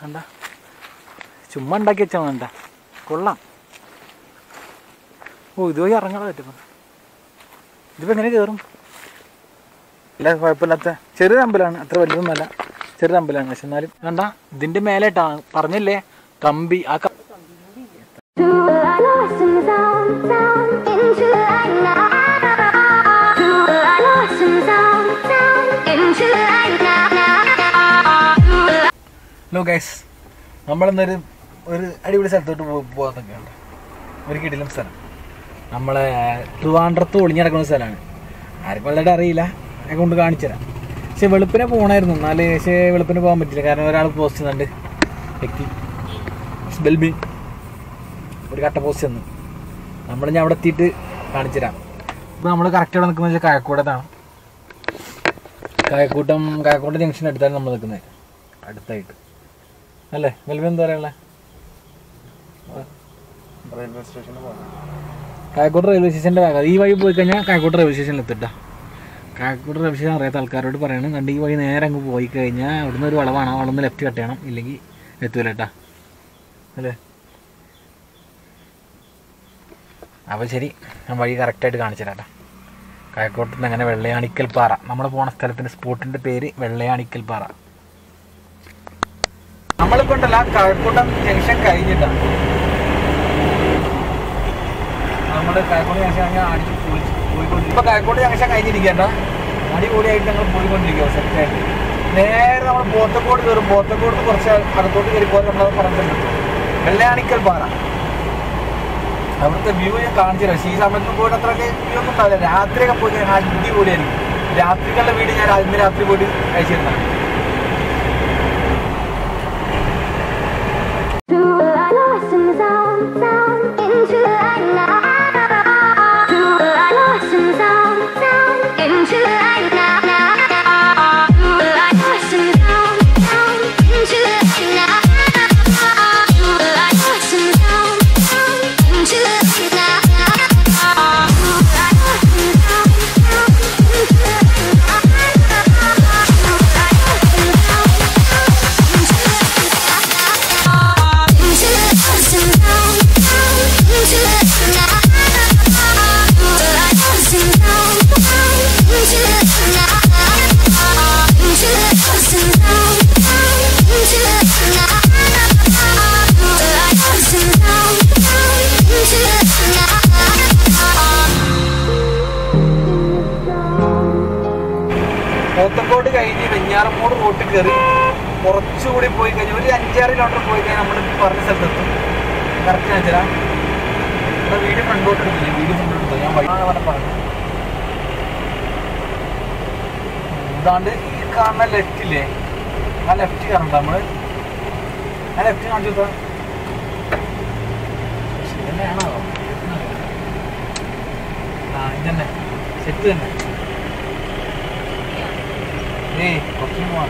കണ്ട ചുമ്മാ ഉണ്ടാക്കി വെച്ചാൽ വേണ്ട കൊള്ളാം ഓ ഇതുവഴി ഇറങ്ങാൻ പറ്റും ഇതിപ്പോൾ എങ്ങനെ കയറും ഇല്ല കുഴപ്പമില്ലാത്ത ചെറിയൊരു അമ്പലമാണ് അത്ര വലുതൊന്നുമല്ല ചെറിയൊരു അമ്പലമാണ് പക്ഷെ എന്നാലും കണ്ട ഇതിൻ്റെ മേലേട്ടാ പറഞ്ഞില്ലേ കമ്പി ആ ക- To a lost in sound, sound into light now. To a lost in sound, sound into light now. Hello guys നമ്മളിന്നൊരു ഒരു അടിപൊളി സ്ഥലത്തോട്ട് പോ പോകാന്നൊക്കെ ഉണ്ട് ഒരു കിടിലം സ്ഥലം നമ്മളെ ട്രിവാൻഡ്രത്ത് ഒളിഞ്ഞടക്കുന്ന സ്ഥലമാണ് ആർക്കും വളരെ അറിയില്ല ഞാൻ കൊണ്ട് കാണിച്ചു തരാം പക്ഷെ വെളുപ്പിനെ പോകണമായിരുന്നു എന്നാൽ പക്ഷേ വെളുപ്പിനെ പോകാൻ പറ്റില്ല കാരണം ഒരാൾ പോസ്റ്റ് ചെയ്യുന്നുണ്ട് വ്യക്തി ബെൽബി ഒരു കട്ട പോസ്റ്റ് തന്നു നമ്മൾ ഞാൻ അവിടെ എത്തിയിട്ട് കാണിച്ചു തരാം ഇപ്പോൾ നമ്മൾ കറക്റ്റ് അവിടെ നിൽക്കുന്നത് വെച്ചാൽ കായക്കൂടത്താണ് കായക്കൂട്ടം കായക്കൂട്ടം ജംഗ്ഷൻ അടുത്താണ് നമ്മൾ നിൽക്കുന്നത് അടുത്തായിട്ട് അല്ലേ വെൽബി എന്താ പറയാനുള്ളത് റെയിൽവേ സ്റ്റേഷന് പോകാം കായക്കോട് റെയിൽവേ സ്റ്റേഷൻ്റെ ഭാഗം ഈ വഴി പോയി കഴിഞ്ഞാൽ കായക്കോട് റെയിൽവേ സ്റ്റേഷനിൽ എത്തിട്ടാ കായക്കോട് റെയിൽവേ സ്റ്റേഷൻ അറിയാത്ത ആൾക്കാരോട് പറയണം കണ്ട് ഈ വഴി നേരെ അങ്ങ് പോയി കഴിഞ്ഞാൽ അവിടുന്ന് ഒരു വളവാണ് അവിടെ നിന്ന് ലെഫ്റ്റ് കട്ട് ചെയ്യണം ഇല്ലെങ്കിൽ എത്തൂല കേട്ടാ അല്ലേ അപ്പോൾ ശരി ഞാൻ വഴി കറക്റ്റായിട്ട് കാണിച്ചു തരാം കായക്കോട്ട് നിന്ന് അങ്ങനെ വെള്ളയാണിക്കൽ പാറ നമ്മൾ പോണ സ്ഥലത്തിൻ്റെ സ്പോട്ടിൻ്റെ പേര് വെള്ളയാണിക്കൽ പാറ നമ്മളിപ്പോൾ ഉണ്ടല്ല കായക്കോട്ടം ജംഗ്ഷൻ കഴിഞ്ഞിട്ടാണ് നമ്മൾ കായക്കോട് ജംഗ്ഷൻ അങ്ങനെ അടിച്ച് പൊളിച്ച് പോയിക്കൊണ്ടിരിക്കും ഇപ്പോൾ കായക്കോട് ജംഗ്ഷൻ കഴിഞ്ഞിരിക്കേണ്ട അടിപൊളിയായിട്ട് ഞങ്ങൾ പോയിക്കൊണ്ടിരിക്കുക സെറ്റായിട്ട് നേരെ നമ്മൾ പോത്തക്കോട് കയറും പോത്തക്കോട് നിന്ന് കുറച്ച് അകത്തോട്ട് കയറിപ്പോൾ നമ്മൾ പറഞ്ഞിട്ടുണ്ട് വെള്ളയാണിക്കൽ പാറ അവിടുത്തെ വ്യൂ ഞാൻ കാണിച്ചു തരാം ഈ സമയത്ത് പോയിട്ട് അത്രയൊക്കെ വ്യൂ ഒന്നും ഉണ്ടാവില്ല രാത്രിയൊക്കെ പോയി കഴിഞ്ഞാൽ അടിപൊളിയായിരിക്കും രാത്രികളുടെ വീട് ഞാൻ ഇന്ന് രാത്രി പോയിട്ട് അയച്ചിരുന്നതാണ് To a lost in sound, sound into light now. To a lost in sound, sound into light now. To a lost in sound, sound into light now. To a lost in sound, sound into light now. To a lost in sound, sound into പോത്തക്കോട് കഴിഞ്ഞ് വെഞ്ഞാറമ്മൂട് റൂട്ടിൽ കയറി കുറച്ചുകൂടി പോയി കഴിഞ്ഞാൽ ഒരു അഞ്ചാറ് kilometre പോയി കഴിഞ്ഞാൽ നമ്മൾ പറഞ്ഞ സ്ഥലത്തെത്തും കറക്റ്റ് വെച്ചാൽ ഇവിടെ വീട് ഫ്രണ്ടോട്ട് എടുക്കില്ല വീട് ഫ്രണ്ടോട്ട് എടുത്തു ഞാൻ വൈകിട്ട് പറഞ്ഞ പറഞ്ഞു ഇതാണ്ട് ഈ കാണുന്ന ലെഫ്റ്റില്ലേ ആ ലെഫ്റ്റ് കാണണ്ട നമ്മള് ആ ലെഫ്റ്റ് കാണിച്ചു കൊടുത്താ ഇതന്നെയാണോ ആ ഇതന്നെ സെറ്റ് തന്നെ ഏയ് കുറച്ച് പോവാം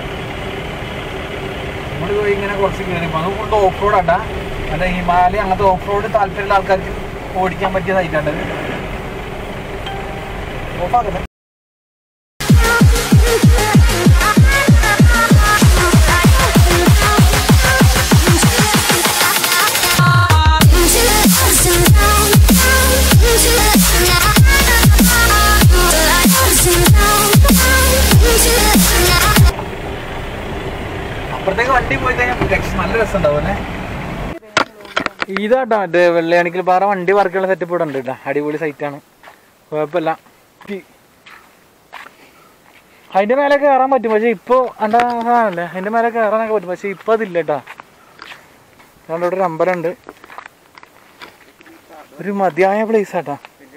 നമ്മൾ പോയി ഇങ്ങനെ കുറച്ച് കയറി അത് കൊണ്ട് ഓഫ് റോഡ് ആട്ടാ അല്ല ഹിമാലയ അങ്ങനത്തെ ഓഫ് റോഡ് താല്പര്യമുള്ള ആൾക്കാർക്ക് ഓടിക്കാൻ പറ്റിയ സൈറ്റാണ്ടത് ഓഫാക്കട്ടെ അപ്പുറത്തേക്ക് വണ്ടി പോയി കഴിഞ്ഞാൽ രക്ഷ നല്ല രസം ഉണ്ടാവും അല്ലേ ഇതാട്ടോ മറ്റേ വെള്ളയാണിക്കൽ പാറ വണ്ടി വർക്കുള്ള സെറ്റപ്പ് ഇവിടെ ഉണ്ട് കേട്ടോ അടിപൊളി സൈറ്റാണ് കുഴപ്പമില്ല ഈ- അതിന്റെ മേലെ കയറാൻ പറ്റും പക്ഷെ ഇപ്പൊ അണ്ടാ സാധനല്ലേ അതിന്റെ മേലെ കയറാനൊക്കെ പറ്റും പക്ഷെ ഇപ്പൊ അതില്ല കേട്ടാ അതുകൊണ്ട് ഇവിടെ ഒരു അമ്പലമുണ്ട് ഒരു മതിയായ പ്ലേസ് ആട്ടാ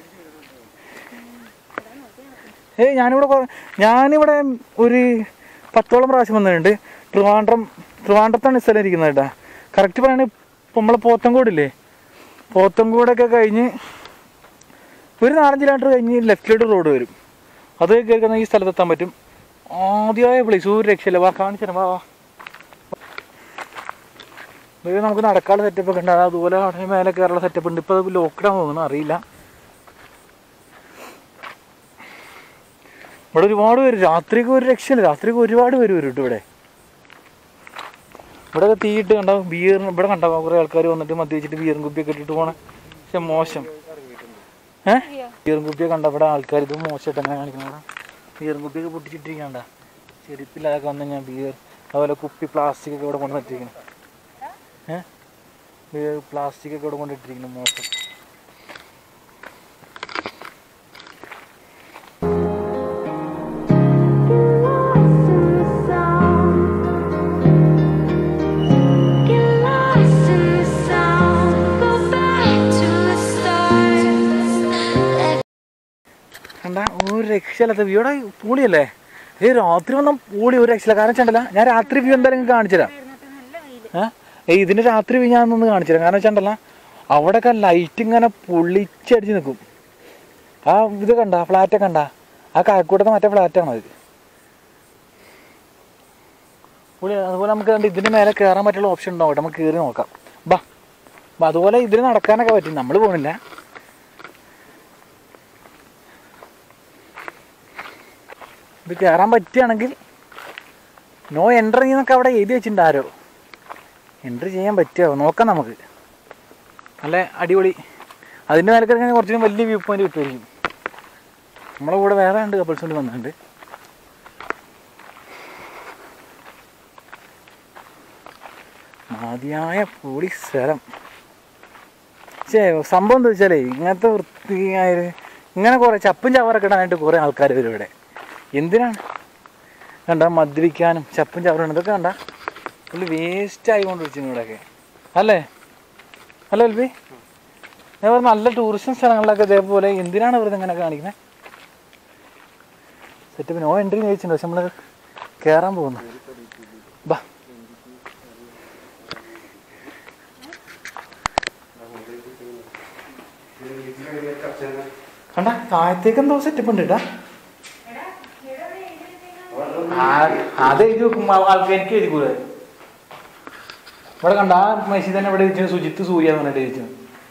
ഏയ് ഞാനിവിടെ കൊ- ഞാനിവിടെ ഒരു പത്തോളം പ്രാവശ്യം വന്നിട്ടുണ്ട് ട്രിവാൻഡ്രം ട്രിവാൻഡ്രത്താണ് ഈ സ്ഥലം ഇരിക്കുന്നത് കേട്ടാ കറക്റ്റ് പറയുകയാണെങ്കിൽ നമ്മളെ പോത്തങ്കോടില്ലേ പോത്തങ്കോടൊക്കെ കഴിഞ്ഞ് ഒരു നാലഞ്ച് കിലോമീറ്റർ കഴിഞ്ഞ് ലെഫ്റ്റിലോട്ട് റോഡ് വരും അത് കയറി ഈ സ്ഥലത്തെത്താൻ പറ്റും ആദ്യമായ പ്ലേസ് ഒരു രക്ഷയില്ല വാ കാണിച്ചു തരാം വാ വാ ഇത് നമുക്ക് നടക്കാനുള്ള സെറ്റപ്പ് ഒക്കെ ഉണ്ട് അത് അതുപോലെ അവിടെ മേലെ കയറാനുള്ള സെറ്റപ്പ് ഉണ്ട് ഇപ്പോൾ അത് ലോക്ക്ഡൗൺ തോന്നുന്നു അറിയില്ല ഇവിടെ ഒരുപാട് പേര് രാത്രിക്ക് ഒരു രക്ഷയില്ല രാത്രിക്ക് ഒരുപാട് പേര് വരും കേട്ടോ ഇവിടെ ഇവിടെ ഒക്കെ തീയിട്ട് കണ്ടോ ബിയറിന് ഇവിടെ കണ്ടോ കുറേ ആൾക്കാർ വന്നിട്ട് മദ്യപിച്ചിട്ട് ബിയറും കുപ്പിയൊക്കെ ഇട്ടിട്ട് പോണേ പക്ഷെ മോശം ഏഹ് ബിയറും കുപ്പിയൊക്കെ കണ്ടോ ഇവിടെ ആൾക്കാർ ഇത് മോശമായിട്ട് എങ്ങനെ കാണിക്കണം ഇവിടെ ബിയറും കുപ്പിയൊക്കെ പൊട്ടിച്ചിട്ടിരിക്കണ്ട ചെരുപ്പില്ലാതൊക്കെ വന്നു കഴിഞ്ഞാൽ ബിയർ അതുപോലെ കുപ്പി പ്ലാസ്റ്റിക് ഒക്കെ ഇവിടെ കൊണ്ട് നട്ടിരിക്കണം ഏഹ് ബിയർ പ്ലാസ്റ്റിക് ഒക്കെ ഇവിടെ കൊണ്ടിട്ടിരിക്കുന്നു മോശം lost in the sound. Get lost in the sound. Go back to the start. Let കണ്ട ഒരു രക്ഷയില്ലാത്ത വ്യൂ ഇവിടെ പൂളിയല്ലേ ഏ രാത്രി വന്നാൽ പൂളി ഒരു രക്ഷയില്ല കാരണം വെച്ചാൽ ഞാൻ രാത്രി വ്യൂ എന്തായാലും നിങ്ങൾക്ക് കാണിച്ചു തരാം ഏ ഇതിന് രാത്രി വ്യൂ ഞാൻ ഒന്ന് കാണിച്ചു തരാം കാരണം വെച്ചാൽ അവിടെയൊക്കെ ലൈറ്റ് ഇങ്ങനെ പൊള്ളിച്ചടിച്ച് നിൽക്കും ആ ഇത് കണ്ട ഫ്ലാറ്റ് കണ്ട ആ കാക്കൂട്ടത്തെ മറ്റേ ഫ്ലാറ്റാണ് അത് പുള്ളി അതുപോലെ നമുക്ക് കണ്ട് ഇതിന് മേലെ കയറാൻ പറ്റുള്ള ഓപ്ഷൻ ഉണ്ടാവും കേട്ടോ നമുക്ക് കയറി നോക്കാം ബാ ബാ അതുപോലെ ഇതിന് നടക്കാനൊക്കെ പറ്റും നമ്മൾ പോണില്ല ഇത് കയറാൻ പറ്റുകയാണെങ്കിൽ നോ എൻട്രി എന്നൊക്കെ അവിടെ എഴുതി വെച്ചിട്ടുണ്ട് ആരോ എൻട്രി ചെയ്യാൻ പറ്റുമോ നോക്കാം നമുക്ക് നല്ല അടിപൊളി അതിൻ്റെ മേലെ കിടക്കാൻ കുറച്ചുകൂടി വലിയ വ്യൂ പോയിന്റ് കിട്ടുമായിരിക്കും നമ്മളെ കൂടെ വേറെ രണ്ട് കപ്പിൾസ് കൊണ്ട് വന്നിട്ടുണ്ട് മതിയായ പൊളി സ്ഥലം ചേ സംഭവം എന്താ വെച്ചാലേ ഇങ്ങനത്തെ വൃത്തിയായ ഇങ്ങനെ കുറേ ചപ്പും ചവറൊക്കെ ഇടാനായിട്ട് കുറേ ആൾക്കാർ വരും ഇവിടെ എന്തിനാണ് കണ്ട മദ്യപിക്കാനും ചപ്പും ചവറും ഇതൊക്കെ കണ്ട ഫുള്ള് വേസ്റ്റ് ആയിക്കൊണ്ട് വെച്ചു ഇവിടെയൊക്കെ അല്ലേ അല്ലേ എൽബി അതേപോലെ നല്ല ടൂറിസം സ്ഥലങ്ങളിലൊക്കെ ഇതേപോലെ എന്തിനാണ് ഇവർ ഇങ്ങനെ കാണിക്കുന്നത് സെറ്റപ്പ് നോ എൻട്രി ചോദിച്ചിട്ടുണ്ട് പക്ഷെ നമ്മൾ കയറാൻ പോകുന്നു ബാ കണ്ട താഴത്തേക്ക് എന്തോ സെറ്റപ്പ് ഉണ്ട് കേട്ടാ അത് എഴുതി വെക്കും ആൾക്കാർ എനിക്ക് എഴുതി കൂടെ ഇവിടെ കണ്ട ആ മെസ്സി തന്നെ ഇവിടെ എഴുതിച്ചു സുജിത്ത് സൂര്യ എന്ന് പറഞ്ഞിട്ട് എഴുതിച്ചു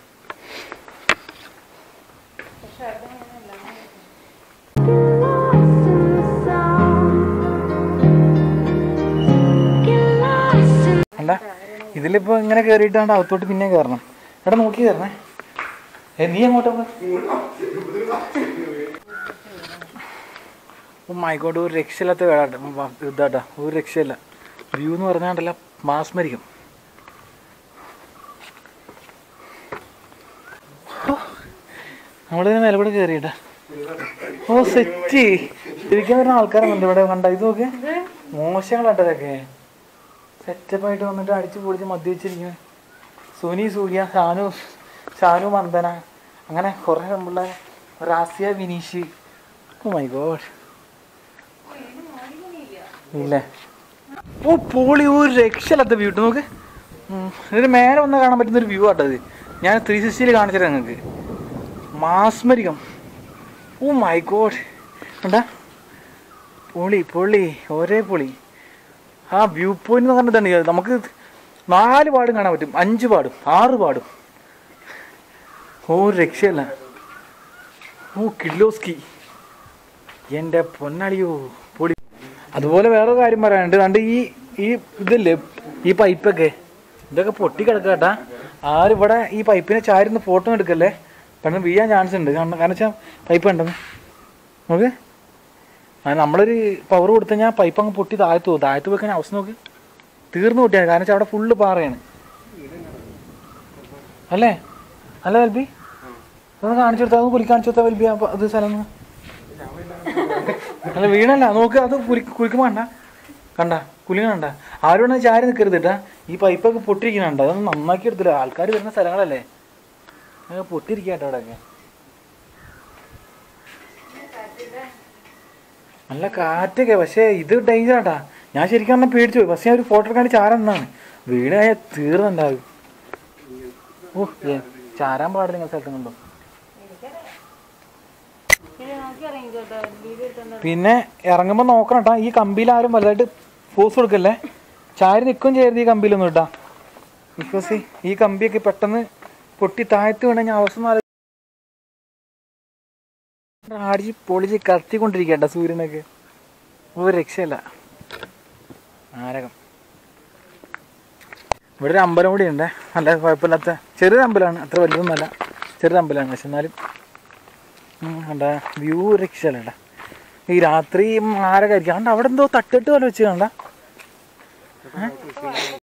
lost in the sound. Get lost in കണ്ട ഇതിലിപ്പോ ഇങ്ങനെ കയറിയിട്ടാണ്ട് അകത്തോട്ട് പിന്നെ കയറണം എടാ നോക്കി കയറണേ ഏ നീ എങ്ങോട്ടാ മൈക്കോട്ട് ഒരു രക്ഷയില്ലാത്ത വേടാട്ട ഇതാട്ടാ ഒരു രക്ഷയില്ല വ്യൂ എന്ന് പറഞ്ഞാണ്ടല്ല മാസ്മരിക്കും നമ്മളിതിന് മേലെ കൂടെ കയറിയിട്ടാ ഓ സെറ്റ് ഇരിക്കാൻ വരുന്ന ആൾക്കാരുണ്ട് ഇവിടെ കണ്ട ഇത് നോക്ക് മോശങ്ങളാട്ടോ ഇതൊക്കെ സെറ്റപ്പായിട്ട് വന്നിട്ട് അടിച്ച് പൊളിച്ച് മദ്യവെച്ചിരിക്കുന്നു സുനി സൂര്യ ഷാനു ഷാനു മന്ദന അങ്ങനെ കുറേ നമ്മളെ Razia Vineesh oh my God ഇല്ലേ ഓ പോളി ഒരു രക്ഷയില്ലാത്ത വ്യൂ ഇട്ട് നോക്ക് ഉം. ഇതിന് മേലെ വന്ന് കാണാൻ പറ്റുന്ന ഒരു വ്യൂ ആട്ടോ ഇത് ഞാൻ ത്രീ സിക്സ്റ്റിയിൽ കാണിച്ചത് നിങ്ങൾക്ക് മാസ്മരികം ഓ മൈ ഗോഡ് കണ്ടാ പൊളി പൊളി ഒരേ പൊളി ആ വ്യൂ പോയിന്റ് എന്ന് പറഞ്ഞിട്ടുണ്ട് നമുക്ക് നാല് പാടും കാണാൻ പറ്റും അഞ്ച് പാടും ആറ് പാടും ഓ രക്ഷയല്ല ഓ കിലോസ്കി എൻ്റെ പൊന്നളിയോ പൊളി അതുപോലെ വേറെ കാര്യം പറയാനുണ്ട് കണ്ട് ഈ ഈ ഇതില്ലേ ഈ പൈപ്പൊക്കെ ഇതൊക്കെ പൊട്ടി കിടക്കാട്ടാ ആരും ഇവിടെ ഈ പൈപ്പിനെ ചാരുന്ന് ഫോട്ടോ എടുക്കല്ലേ പെട്ടെന്ന് വീഴാൻ ചാൻസ് ഉണ്ട് കാരണം കാരണം വെച്ചാൽ പൈപ്പ് ഉണ്ടെന്ന് നോക്ക് ആ നമ്മളൊരു പവർ കൊടുത്തു കഴിഞ്ഞാൽ പൈപ്പ് അങ്ങ് പൊട്ടി താഴത്ത് പോകും താഴത്ത് പോയി കഴിഞ്ഞാൽ അവസ്ഥ നോക്ക് തീർന്നു പൊട്ടിയാണ് കാരണം വെച്ചാൽ അവിടെ ഫുള്ള് പാറയാണ് അല്ലേ അല്ല വെൽബി ഒന്ന് കാണിച്ചു കൊടുത്താൽ ഒന്ന് കുലി കാണിച്ചു കൊടുത്താൽ വെൽബി ആ പ- അത് സ്ഥലം ഒന്ന്. അല്ല വീണല്ല നോക്ക് അത് കുലി കുലിക്കുമ്പോൾ കണ്ട കണ്ട കുലി കണ്ട ആരും വേണമെങ്കിൽ ചാരി നിൽക്കരുത് കേട്ടാ ഈ പൈപ്പൊക്കെ പൊട്ടിയിരിക്കുന്നുണ്ട് അതൊന്നും നന്നാക്കി എടുത്തില്ല ആൾക്കാർ വരുന്ന സ്ഥലങ്ങളല്ലേ അതൊക്കെ പൊട്ടിയിരിക്കട്ടെ അവിടെയൊക്കെ നല്ല കാറ്റൊക്കെ പക്ഷേ ഇത് ഡേഞ്ചർ ആട്ടാ ഞാൻ ശരിക്കും പറഞ്ഞാൽ പേടിച്ചു പോയി പക്ഷേ ഞാൻ ഒരു ഫോട്ടോ എടുക്കാൻ ചാരാൻ നിന്നാണ് വീണായ തീർന്നുണ്ടാവും ഓ ഏ, ചാരാൻ പാടില്ല നിങ്ങൾ സ്ഥലത്തും കൊണ്ടോ പിന്നെ ഇറങ്ങുമ്പോൾ നോക്കണം കേട്ടാ ഈ കമ്പിയിൽ ആരും വലുതായിട്ട് ഫോഴ്സ് കൊടുക്കല്ലേ ചാരി നിൽക്കും ചെയ്യരുത് ഈ കമ്പിയിലൊന്നും കേട്ടാ ബിക്കോസ് ഈ കമ്പിയൊക്കെ പെട്ടെന്ന് പൊട്ടി താഴ്ത്തി വീണ് കഴിഞ്ഞാൽ അവസ്ഥ ഒന്ന് ആലോ- അടിച്ച് പൊളിച്ച് കത്തിക്കൊണ്ടിരിക്കട്ട സൂര്യനൊക്കെ ഒരു രക്ഷയില്ല നാരകം ഇവിടെ ഒരു അമ്പലം കൂടി ഉണ്ട് നല്ല കുഴപ്പമില്ലാത്ത ചെറിയൊരു അമ്പലമാണ് അത്ര വലുതൊന്നുമല്ല ചെറിയൊരു അമ്പലമാണ് പക്ഷെ എന്നാലും കണ്ട വ്യൂ രക്ഷയല്ല ഈ രാത്രി ആരൊക്കെ ആയിരിക്കും കണ്ട അവിടെ എന്തോ തട്ടിട്ട് പോലെ വെച്ച് കണ്ട